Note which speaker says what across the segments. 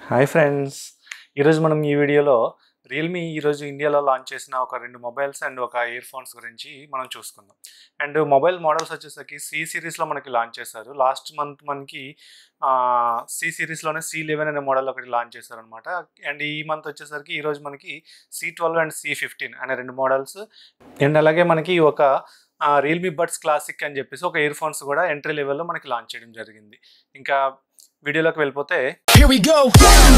Speaker 1: Hi friends ఈరోజు మనం ఈ వీడియోలో రియల్మీ ఈరోజు ఇండియాలో లాంచ్ చేసిన ఒక రెండు మొబైల్స్ అండ్ ఒక ఇయర్ ఫోన్స్ గురించి మనం చూసుకుందాం అండ్ మొబైల్ మోడల్స్ వచ్చేసరికి సి సిరీస్లో మనకి లాంచ్ చేశారు లాస్ట్ మంత్ మనకి సి సిరీస్లోనే సి లెవెన్ అనే మోడల్ ఒకటి లాంచ్ చేశారు అనమాట అండ్ ఈ మంత్ వచ్చేసరికి ఈరోజు మనకి C twelve and C fifteen అనే రెండు మోడల్స్ అండ్ అలాగే మనకి ఒక రియల్మీ బడ్స్ క్లాసిక్ అని చెప్పేసి ఒక ఇయర్ ఫోన్స్ కూడా ఎంట్రీ లెవెల్లో మనకి లాంచ్ చేయడం జరిగింది ఇంకా వీడియోలోకి వెళ్ళిపోతే
Speaker 2: Here we go.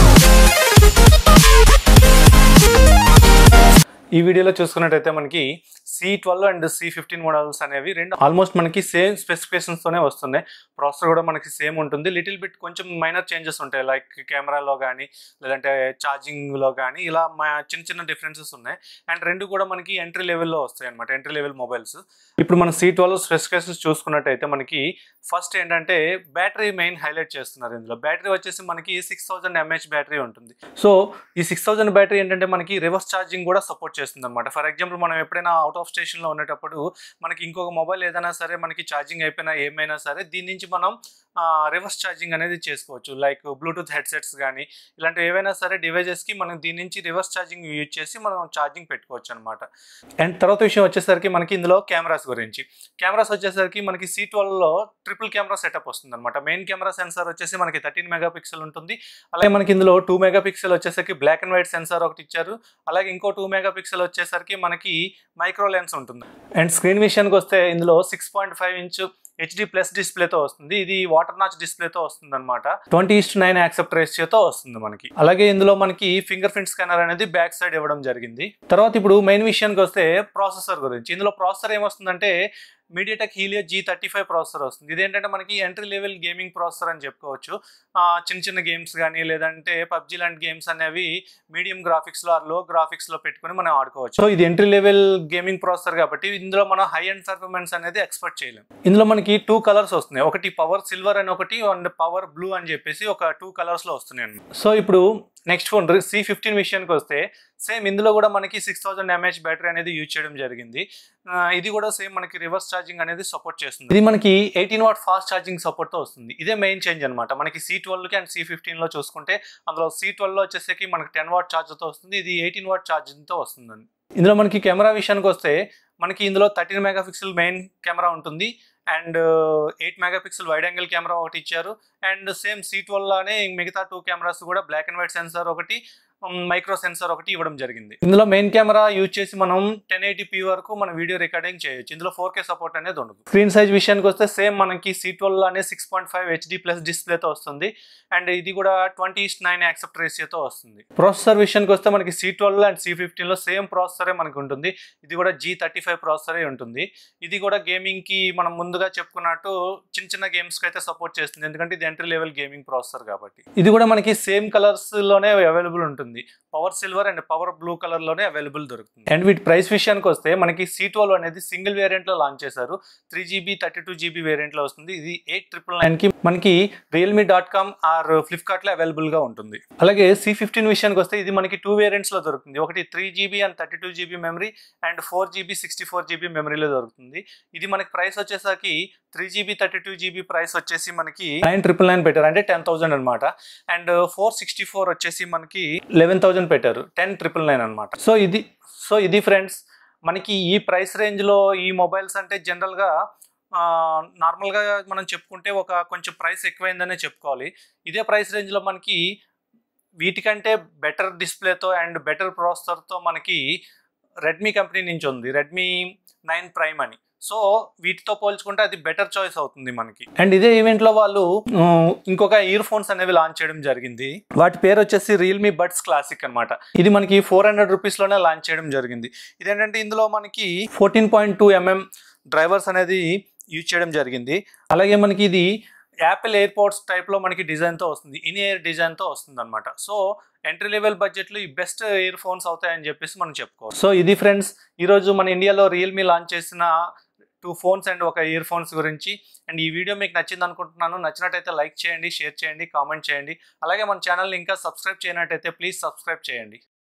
Speaker 1: ఈ వీడియోలో చూసుకున్నట్టయితే మనకి C twelve and C fifteen models అనేవి రెండు ఆల్మోస్ట్ మనకి సేమ్ స్పెసిఫికేషన్స్తోనే వస్తున్నాయి ప్రాసెసర్ కూడా మనకి సేమ్ ఉంటుంది లిటిల్ బిట్ కొంచెం మైనర్ చేంజెస్ ఉంటాయి లైక్ కెమెరాలో కానీ లేదంటే ఛార్జింగ్లో కానీ ఇలా మా చిన్న చిన్న డిఫరెన్సెస్ ఉన్నాయి అండ్ రెండు కూడా మనకి ఎంట్రీ లెవెల్లో వస్తాయి అనమాట ఎంట్రీ లెవెల్ మొబైల్స్ ఇప్పుడు మన సి ట్వెల్వ్ స్పెసిఫికేషన్స్ చూసుకున్నట్టయితే మనకి ఫస్ట్ ఏంటంటే బ్యాటరీ మెయిన్ హైలైట్ చేస్తున్నారు ఇందులో బ్యాటరీ వచ్చేసి మనకి సిక్స్ థౌజండ్ ఎంహెచ్ బ్యాటరీ ఉంటుంది సో ఈ సిక్స్ థౌజండ్ బ్యాటరీ ఏంటంటే మనకి రివర్స్ ఛార్జింగ్ కూడా సపోర్ట్ చేస్తుంది అనమాట ఫర్ ఎగ్జాంపుల్ మనం ఎప్పుడైనా అవుట్ ఆఫ్ స్టేషన్లో ఉండేటప్పుడు మనకి ఇంకొక మొబైల్ ఏదైనా సరే మనకి ఛార్జింగ్ అయిపోయినా ఏమైనా సరే దీని నుంచి మనం రివర్స్ ఛార్జింగ్ అనేది చేసుకోవచ్చు లైక్ బ్లూటూత్ హెడ్సెట్స్ కానీ ఇలాంటి ఏవైనా సరే డివైజెస్కి మనం దీని నుంచి రివర్స్ ఛార్జింగ్ యూజ్ చేసి మనం ఛార్జింగ్ పెట్టుకోవచ్చు అనమాట అండ్ తర్వాత విషయం వచ్చేసరికి మనకి ఇందులో కెమెరాస్ గురించి కెమెరాస్ వచ్చేసరికి మనకి సి ట్వెల్వ్లో ట్రిపుల్ కెమెరా సెటప్ వస్తుంది అనమాట మెయిన్ కెమెరా సెన్సార్ వచ్చేసి మనకి థర్టీన్ మెగా పిక్సెల్ ఉంటుంది అలాగే మనకి ఇందులో టూ మెగా పిక్సెల్ వచ్చేసరికి బ్లాక్ అండ్ వైట్ సెన్సార్ ఒకటి ఇచ్చారు అలాగే ఇంకో టూ మెగా పిక్సెల్ వచ్చేసరికి మనకి మైక్రో లెన్స్ ఉంటుంది అండ్ స్క్రీన్ విషయానికి వస్తే ఇందులో six point five inch HD plus డిస్ప్లేతో వస్తుంది ఇది వాటర్ నాచ్ డిస్ప్లేతో వస్తుంది అనమాట ట్వంటీ ఇస్ట్ నైన్ యాక్సెప్ట్ రేషియోతో వస్తుంది మనకి అలాగే ఇందులో మనకి ఫింగర్ ప్రింట్ స్కానర్ అనేది బ్యాక్ సైడ్ ఇవ్వడం జరిగింది తర్వాత ఇప్పుడు మెయిన్ విషయానికి వస్తే ప్రాసెసర్ గురించి ఇందులో ప్రాసెసర్ ఏమొస్తుందంటే MediaTek Helio G thirty five processor వస్తుంది ఇదేంటంటే మనకి ఎంట్రీ లెవెల్ గేమింగ్ ప్రాసెసర్ అని చెప్పుకోవచ్చు ఆ, చిన్న చిన్న గేమ్స్ కానీ లేదంటే పబ్జీ లాంటి గేమ్స్ అనేవి మీడియం గ్రాఫిక్స్లో ఆర్ లో గ్రాఫిక్స్లో పెట్టుకొని మనం ఆడుకోవచ్చు సో ఇది ఎంట్రీ లెవెల్ గేమింగ్ ప్రాసెసర్ కాబట్టి ఇందులో మనం హై అండ్ పర్ఫార్మెన్స్ అనేది ఎక్స్పెక్ట్ చేయలేం ఇందులో మనకి టూ కలర్స్ వస్తున్నాయి ఒకటి పవర్ సిల్వర్ అని ఒకటి అండ్ పవర్ బ్లూ అని చెప్పేసి ఒక టూ కలర్స్లో వస్తున్నాయి అన్నమాట. సో ఇప్పుడు నెక్స్ట్ ఫోన్ సి ఫిఫ్టీన్ విషయానికి వస్తే సేమ్ ఇందులో కూడా మనకి సిక్స్ థౌసండ్ ఎంహెచ్ బ్యాటరీ అనేది యూజ్ చేయడం జరిగింది ఆ, ఇది కూడా సేమ్ మనకి రివర్స్ ఛార్జింగ్ అనేది సపోర్ట్ చేస్తుంది ఇది మనకి ఎయిటీన్ వాట్ ఫాస్ట్ ఛార్జింగ్ సపోర్ట్తో వస్తుంది ఇదే మెయిన్ చేంజ్ అనమాట మనకి సి ట్వెల్వ్కి అండ్ సి ఫిఫ్టీన్లో చూసుకుంటే అందులో సి ట్వెల్వ్లో వచ్చేసరికి మనకి టెన్ వాట్ ఛార్జర్తో వస్తుంది ఇది ఎయిటీన్ వాట్ ఛార్జింగ్తో వస్తుందండి ఇందులో మనకి కెమెరా విషయానికి వస్తే మనకి ఇందులో thirteen megapixel main camera ఉంటుంది and eight megapixel wide angle camera ఒకటి ఇచ్చారు అండ్ సేమ్ సీ లానే మిగతా టూ కెమెరాస్ కూడా బ్లాక్ అండ్ వైట్ సెన్సార్ ఒకటి మైక్రో సెన్సార్ ఒకటి ఇవ్వడం జరిగింది ఇందులో మెయిన్ కెమెరా యూజ్ చేసి మనం టెన్ ఎయిటీ వరకు మన వీడియో రికార్డింగ్ చేయొచ్చు ఇందులో ఫోర్ కే సపోర్ట్ అనేది ఉండదు స్క్రీన్ సైజ్ విషయానికి వస్తే సేమ్ మనకి సీ ట్వెల్వ్ అనే six point five HD plus డిస్ప్లేతో వస్తుంది అండ్ ఇది కూడా ట్వంటీ ఈస్ట్ నైన్ యాక్సెప్ట్ రేషియోతో వస్తుంది ప్రాసెసర్ విషయానికి వస్తే మనకి సీ ట్వెల్వ్ అండ్ సి ఫిఫ్టీన్లో సేమ్ ప్రాసెసరే మనకి ఉంటుంది ఇది కూడా జీ థర్టీ ఫైవ్ ప్రాసెసరే ఉంటుంది ఇది కూడా గేమింగ్కి మనం ముందుగా చెప్పుకున్నట్టు చిన్న చిన్న గేమ్స్కి అయితే సపోర్ట్ చేస్తుంది ఎందుకంటే ఇది ఎంట్రీ లెవెల్ గేమింగ్ ప్రాసెసర్ కాబట్టి ఇది కూడా మనకి సేమ్ కలర్స్లోనే అవైలబుల్ ఉంటుంది power silver and power blue కలర్లోనే అవైలబుల్ దొరుకుతుంది అండ్ వీటి ప్రైస్ విషయానికి వస్తే మనకి సి ట్వెల్వ్ అనేది సింగిల్ వేరియంట్లో లాంచ్ చేశారు three GB thirty two GB వేరియంట్లో వస్తుంది ఇది ఎయిట్ ట్రిపుల్ నైన్కి మనకి రియల్మీ డాట్ కామ్ ఆర్ ఫ్లిప్కార్ట్లో అవైలబుల్గా ఉంటుంది అలాగే సి ఫిఫ్టీన్ విషయానికి వస్తే ఇది మనకి టూ వేరియంట్స్లో దొరుకుతుంది ఒకటి three GB and thirty two GB memory and four GB sixty four GB మెమరీలో దొరుకుతుంది ఇది మనకి ప్రైస్ వచ్చేసరికి three GB thirty two GB price వచ్చేసి మనకి నైన్ ట్రిపుల్ నైన్ పెట్టారు అంటే టెన్ థౌసండ్ అనమాట అండ్ ఫోర్ సిక్స్టీ ఫోర్ వచ్చేసి మనకి లెవెన్ థౌసండ్ పెట్టారు టెన్ ట్రిపుల్ నైన్ అనమాట సో ఇది సో ఇది ఫ్రెండ్స్ మనకి ఈ ప్రైస్ రేంజ్లో ఈ మొబైల్స్ అంటే జనరల్గా నార్మల్గా మనం చెప్పుకుంటే ఒక కొంచెం ప్రైస్ ఎక్కువైందనే చెప్పుకోవాలి ఇదే ప్రైస్ రేంజ్లో మనకి వీటికంటే బెటర్ డిస్ప్లేతో అండ్ బెటర్ ప్రాసెసర్తో మనకి రెడ్మీ కంపెనీ నుంచి ఉంది రెడ్మీ నైన్ ప్రైమ్ అని సో వీటితో పోల్చుకుంటే అది బెటర్ చాయిస్ అవుతుంది మనకి అండ్ ఇదే ఈవెంట్లో వాళ్ళు ఉమ్, ఇంకొక ఇయర్ ఫోన్స్ అనేవి లాంచ్ చేయడం జరిగింది వాటి పేరు వచ్చేసి రియల్మీ బడ్స్ క్లాసిక్ అన్నమాట ఇది మనకి ఫోర్ హండ్రెడ్ రూపీస్లోనే లాంచ్ చేయడం జరిగింది ఇదేంటంటే ఇందులో మనకి fourteen point two MM drivers అనేది యూజ్ చేయడం జరిగింది అలాగే మనకి ఇది యాపిల్ ఎయిర్పోర్ట్స్ టైప్లో మనకి డిజైన్తో వస్తుంది ఇన్ ఎయిర్ డిజైన్తో వస్తుంది అనమాట సో ఎంట్రీ లెవెల్ బడ్జెట్లో ఈ బెస్ట్ ఇయర్ ఫోన్స్ అవుతాయని చెప్పేసి మనం చెప్పుకోవచ్చు సో ఇది ఫ్రెండ్స్ ఈరోజు మన ఇండియాలో రియల్మీ లాంచ్ చేసిన టూ ఫోన్స్ అండ్ ఒక ఇయర్ ఫోన్స్ గురించి అండ్ ఈ వీడియో మీకు నచ్చింది అనుకుంటున్నాను నచ్చినట్టయితే లైక్ చేయండి షేర్ చేయండి కామెంట్ చేయండి అలాగే మన ఛానల్ని ఇంకా సబ్స్క్రైబ్ చేయనట్టయితే ప్లీజ్ సబ్స్క్రైబ్ చేయండి